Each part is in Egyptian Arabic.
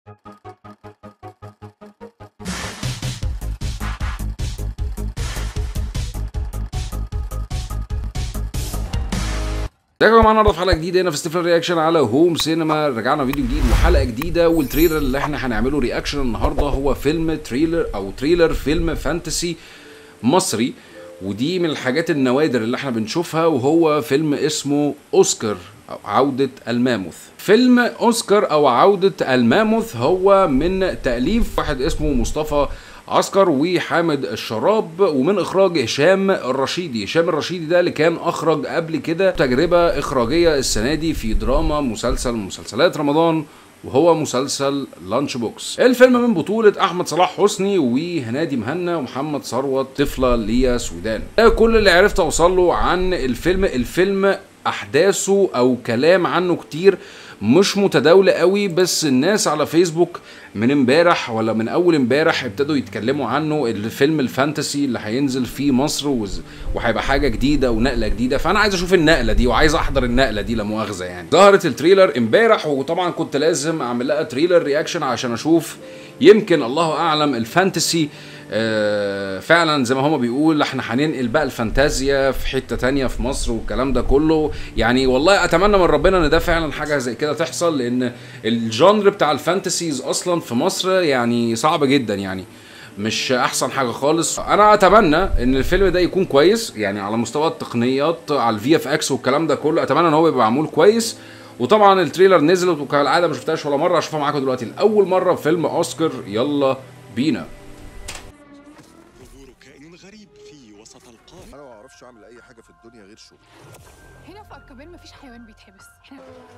ازيكم يا جماعه النهارده في حلقه جديده هنا في ستيفلر رياكشن على هوم سينما رجعنا فيديو جديد وحلقه جديده والتريلر اللي احنا هنعمله رياكشن النهارده هو فيلم تريلر او تريلر فيلم فانتسي مصري ودي من الحاجات النوادر اللي احنا بنشوفها وهو فيلم اسمه اوسكار أو عودة الماموث فيلم اوسكار او عودة الماموث هو من تأليف واحد اسمه مصطفى عسكر وحامد الشراب ومن اخراج هشام الرشيدي هشام الرشيدي ده اللي كان اخرج قبل كده تجربة اخراجية السنة دي في دراما مسلسل من مسلسلات رمضان وهو مسلسل لانش بوكس الفيلم من بطولة أحمد صلاح حسني وهنادي مهنا ومحمد ثروت طفلة ليا سودان ده كل اللي عرفت أوصل له عن الفيلم الفيلم أحداثه أو كلام عنه كتير مش متداولة قوي بس الناس على فيسبوك من امبارح ولا من اول امبارح ابتدوا يتكلموا عنه الفيلم الفانتسي اللي هينزل في مصر وز- وهيبقى حاجه جديده ونقله جديده فانا عايز اشوف النقله دي وعايز احضر النقله دي لا مؤاخذه يعني ظهرت التريلر امبارح وطبعا كنت لازم اعمل لها تريلر رياكشن عشان اشوف يمكن الله اعلم الفانتسي آه، فعلا زي ما هما بيقول احنا هننقل بقى الفانتازيا في حته تانية في مصر والكلام ده كله يعني والله اتمنى من ربنا ان ده فعلا حاجه زي كده تحصل لان الجانر بتاع الفانتسيز اصلا في مصر يعني صعب جدا يعني مش احسن حاجه خالص انا اتمنى ان الفيلم ده يكون كويس يعني على مستوى التقنيات على الفي اف اكس والكلام ده كله اتمنى ان هو يبقى معمول كويس وطبعا التريلر نزلت وكالعاده ما شفتهاش ولا مره اشوفها معاكم دلوقتي لاول مره في فيلم اوسكار يلا بينا ظهور كائن غريب في وسط القاع انا ما اعرفش اعمل اي حاجه في الدنيا غير شغل هنا في اركبيل مفيش حيوان بيتحبس احنا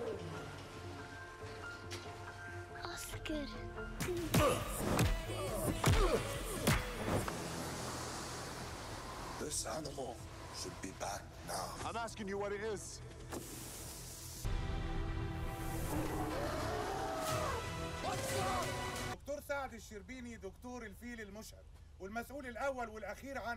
اوسكار This animal should be back now. I'm asking you what it is. دكتور سعد الشربيني دكتور الفيل المشهد والمسؤول الاول والاخير عنه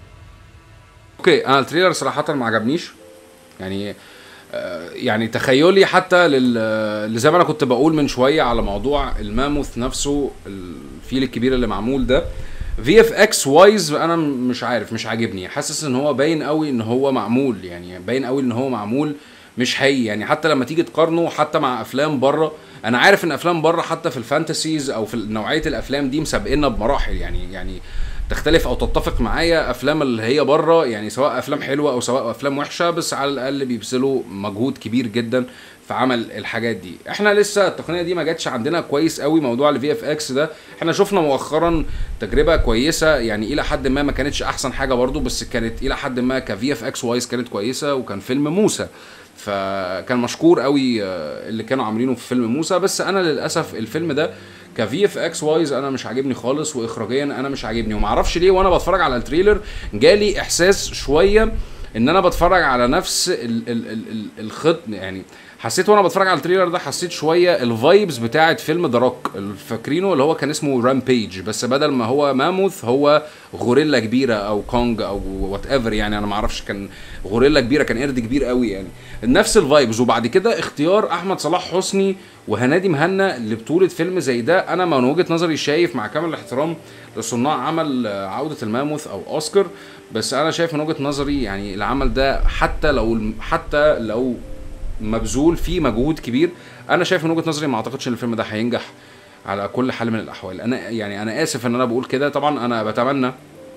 اوكي انا التريلر صراحه ما عجبنيش يعني آه، يعني تخيلي حتى لل اللي زي ما انا كنت بقول من شويه على موضوع الماموث نفسه الفيل الكبير اللي معمول ده في اف اكس وايز انا م- مش عارف مش عاجبني حاسس ان هو باين قوي ان هو معمول يعني باين قوي ان هو معمول مش حقيقي يعني حتى لما تيجي تقارنه حتى مع افلام بره انا عارف ان افلام بره حتى في الفانتسيز او في نوعيه الافلام دي مسابقنا بمراحل يعني يعني تختلف او تتفق معايا افلام اللي هي بره يعني سواء افلام حلوه او سواء افلام وحشه بس على الاقل بيبذلوا مجهود كبير جدا في عمل الحاجات دي احنا لسه التقنيه دي ما جاتش عندنا كويس قوي موضوع الفي اف اكس ده احنا شفنا مؤخرا تجربه كويسه يعني الى حد ما ما كانتش احسن حاجه برضو بس كانت الى حد ما كفي اف اكس وايز كانت كويسه وكان فيلم موسى فكان مشكور قوي آه، اللي كانوا عاملينه في فيلم موسى بس انا للاسف الفيلم ده كفي اف اكس وايز انا مش عاجبني خالص واخراجيا انا مش عاجبني ومعرفش ليه وانا بتفرج على التريلر جالي احساس شويه ان انا بتفرج على نفس ال ال ال ال الخط يعني حسيت وانا بتفرج على التريلر ده حسيت شويه الفايبز بتاعه فيلم ذا روك فاكرينه اللي هو كان اسمه رامبيج بس بدل ما هو ماموث هو غوريلا كبيره او كونج او وات ايفر يعني انا ما اعرفش كان غوريلا كبيره كان قرد كبير قوي يعني نفس الفايبز وبعد كده اختيار احمد صلاح حسني وهنادي مهنا لبطوله فيلم زي ده انا من وجهه نظري شايف مع كامل الاحترام لصناع عمل آه، عوده الماموث او اوسكار بس انا شايف من وجهه نظري يعني العمل ده حتى لو حتى لو مبذول فيه مجهود كبير انا شايف من وجهه نظري ما اعتقدش ان الفيلم ده هينجح على كل حال من الاحوال انا يعني انا اسف ان انا بقول كده طبعا انا بتمنى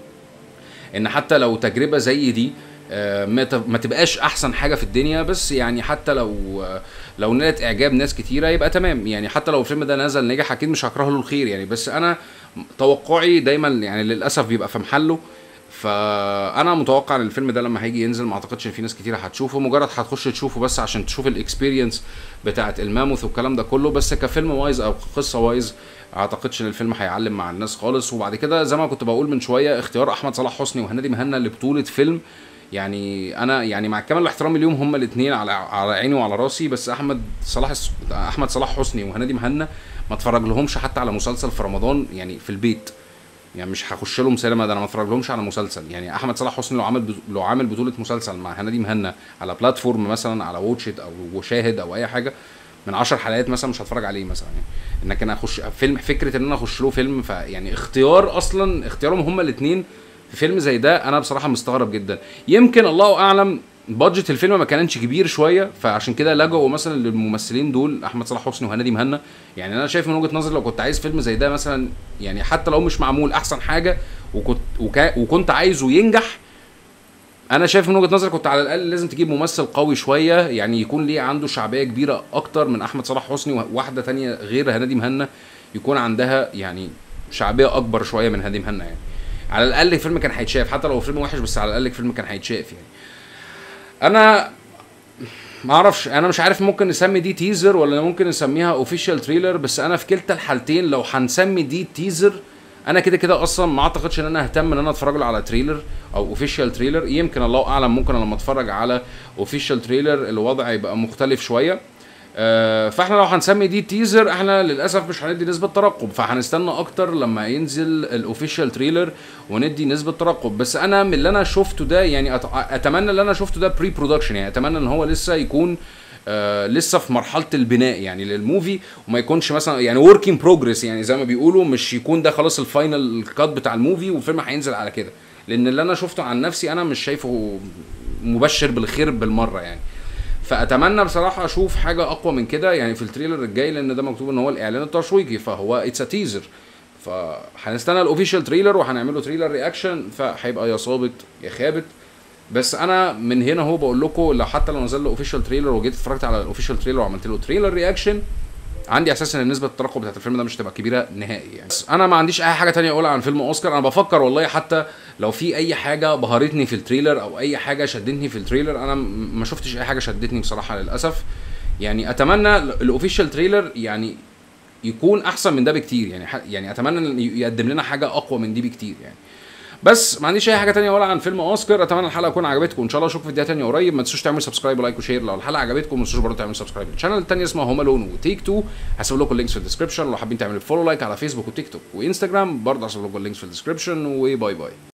ان حتى لو تجربه زي دي آه، ما ت- ما تبقاش احسن حاجه في الدنيا بس يعني حتى لو آه، لو نالت اعجاب ناس كتيره يبقى تمام يعني حتى لو الفيلم ده نزل نجح اكيد مش هكره له الخير يعني بس انا توقعي دايما يعني للاسف بيبقى في محله فانا متوقع ان الفيلم ده لما هيجي ينزل ما اعتقدش ان في ناس كتير هتشوفه مجرد هتخش تشوفه بس عشان تشوف الاكسبيرينس بتاعه الماموث والكلام ده كله بس كفيلم وايز او قصه وايز اعتقدش ان الفيلم هيعلم مع الناس خالص وبعد كده زي ما كنت بقول من شويه اختيار احمد صلاح حسني وهنادي مهنا لبطوله فيلم يعني انا يعني مع كامل الاحترام اليوم هما الاثنين على على عيني وعلى راسي بس احمد صلاح احمد صلاح حسني وهنادي مهنا ما اتفرج لهمش حتى على مسلسل في رمضان يعني في البيت يعني مش هخش لهم سينما ده انا ما اتفرج لهمش على مسلسل يعني احمد صلاح حسني لو عامل بز- لو عامل بطوله مسلسل مع هنادي مهنا على بلاتفورم مثلا على واتشت او وشاهد او اي حاجه من 10 حلقات مثلا مش هتفرج عليه مثلا يعني انك انا اخش فيلم فكره ان انا اخش له فيلم فيعني اختيار اصلا اختيارهم هما الاثنين في فيلم زي ده انا بصراحه مستغرب جدا يمكن الله اعلم بادجت الفيلم ما كانش كبير شويه فعشان كده لجأوا مثلا للممثلين دول احمد صلاح حسني وهنادي مهنا يعني انا شايف من وجهه نظري لو كنت عايز فيلم زي ده مثلا يعني حتى لو مش معمول احسن حاجه وكنت وكا وكنت عايزه ينجح انا شايف من وجهه نظري كنت على الاقل لازم تجيب ممثل قوي شويه يعني يكون ليه عنده شعبيه كبيره اكتر من احمد صلاح حسني وواحده تانية غير هنادي مهنا يكون عندها يعني شعبيه اكبر شويه من هنادي مهنا يعني على الاقل الفيلم كان هيتشاف حتى لو فيلم وحش بس على الاقل الفيلم كان هيتشاف يعني انا ما اعرفش انا مش عارف ممكن نسمي دي تيزر ولا ممكن نسميها اوفيشال تريلر بس انا في كلتا الحالتين لو هنسمي دي تيزر انا كده كده اصلا ما اعتقدش ان انا اهتم ان انا اتفرج له على تريلر او اوفيشال تريلر يمكن الله اعلم ممكن لما اتفرج على اوفيشال تريلر الوضع يبقى مختلف شويه آه، فاحنا لو هنسمي دي تيزر احنا للاسف مش هندي نسبه ترقب فهنستنى اكتر لما ينزل الاوفيشال تريلر وندي نسبه ترقب بس انا من اللي انا شفته ده يعني أت- اتمنى اللي انا شفته ده بري برودكشن يعني اتمنى ان هو لسه يكون آه لسه في مرحله البناء يعني للموفي وما يكونش مثلا يعني ورك ان بروجرس يعني زي ما بيقولوا مش يكون ده خلاص الفاينل كات بتاع الموفي والفيلم هينزل على كده لان اللي انا شفته عن نفسي انا مش شايفه مبشر بالخير بالمره يعني فاتمنى بصراحه اشوف حاجه اقوى من كده يعني في التريلر الجاي لان ده مكتوب ان هو الاعلان التشويقي فهو اتس تيزر فهنستنى الاوفيشال تريلر وهنعمله تريلر رياكشن فهيبقى يا صابت يا خابت بس انا من هنا هو بقول لكم لو حتى لو نزل له اوفيشال تريلر وجيت اتفرجت على الاوفيشال تريلر وعملت له تريلر رياكشن عندي احساس ان نسبه الترقب بتاعت الفيلم ده مش تبقى كبيره نهائي يعني بس انا ما عنديش اي حاجه تانية اقولها عن فيلم اوسكار انا بفكر والله حتى لو في اي حاجه بهرتني في التريلر او اي حاجه شدتني في التريلر انا م- ما شفتش اي حاجه شدتني بصراحه للاسف يعني اتمنى الاوفيشال تريلر يعني يكون احسن من ده بكتير يعني ح- يعني اتمنى ان يقدم لنا حاجه اقوى من دي بكتير يعني بس ما عنديش اي حاجه تانية ولا عن فيلم اوسكار اتمنى الحلقه تكون عجبتكم ان شاء الله اشوفكم في فيديوهات تانية قريب ما تنسوش تعملوا سبسكرايب ولايك وشير لو الحلقه عجبتكم ما تنسوش برضه تعملوا سبسكرايب للشانل التانية اسمها هوم الون وتيك تو هسيب لكم اللينكس في الديسكربشن لو حابين تعملوا فولو لايك على فيسبوك وتيك توك وانستجرام برضه هسيب لكم اللينكس في الديسكربشن وباي باي